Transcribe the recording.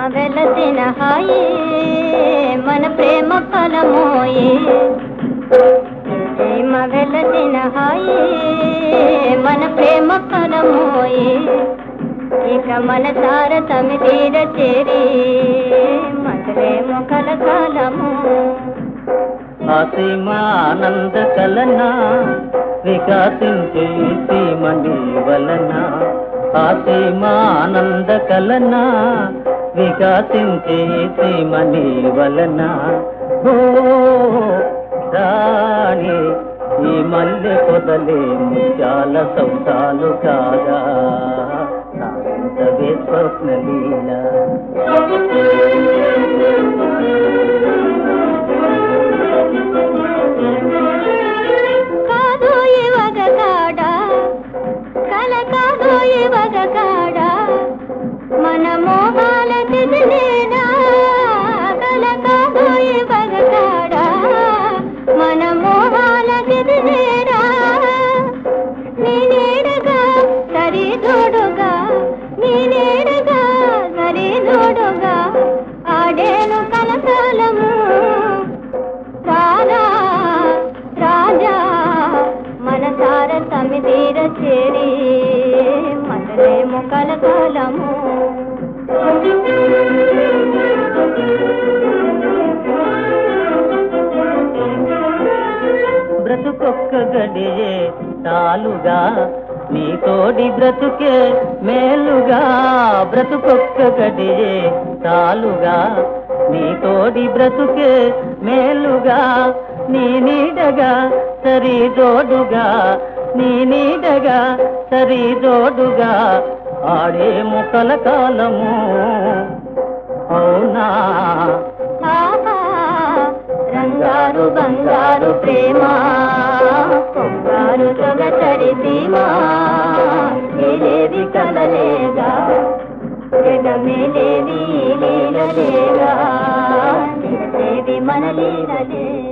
వెలసిన హాయి మన ప్రేమ ఫలమోయే ప్రేమ వెలసిన హాయి మన ప్రేమ ఫలమోయే ఇక మన సార సమితీర చేరి మధురేమో కలకాలము అసీమానంద కలన వికాసించే సీమని వలన అసీమానంద కలన వికాసించే సీమని వలన ఓ రాణి ఈ మల్లె పొదలే ముత్యాల సౌతాలు కాగా సాంతవే స్వప్న లీల కాదు ఇవగ కాడ కల కాదు ఇవగ కాడ మన మోహాల తిదిలేనా కల కాదు ఇవగ కాడ మన మోహాల తిదిలేనా నీ నీడగా సరి తోడుగా నీ నీడగా సరి తోడుగా ఆడేను కలకాలము రారా రాజా మనసార సమితీర చేరి మనలేము కలకాలము బ్రతుకొక్క గడియే చాలుగా నీ తోడి బ్రతుకే మేలుగా బ్రతుకొక్క గడియే చాలుగా నీ తోడి బ్రతుకే మేలుగా నీ నీడగా సరి జోడుగా నీ నీడగా సరి జోడుగా ఆడే ముక్కల కాలము అవునా ఆహా, రంగారు బంగారు ప్రేమ పొంగారు సొగసరి సీమ ఏలేది కలలేగా జగమేలేది లీలలేగా నిలచేది మన లీలలే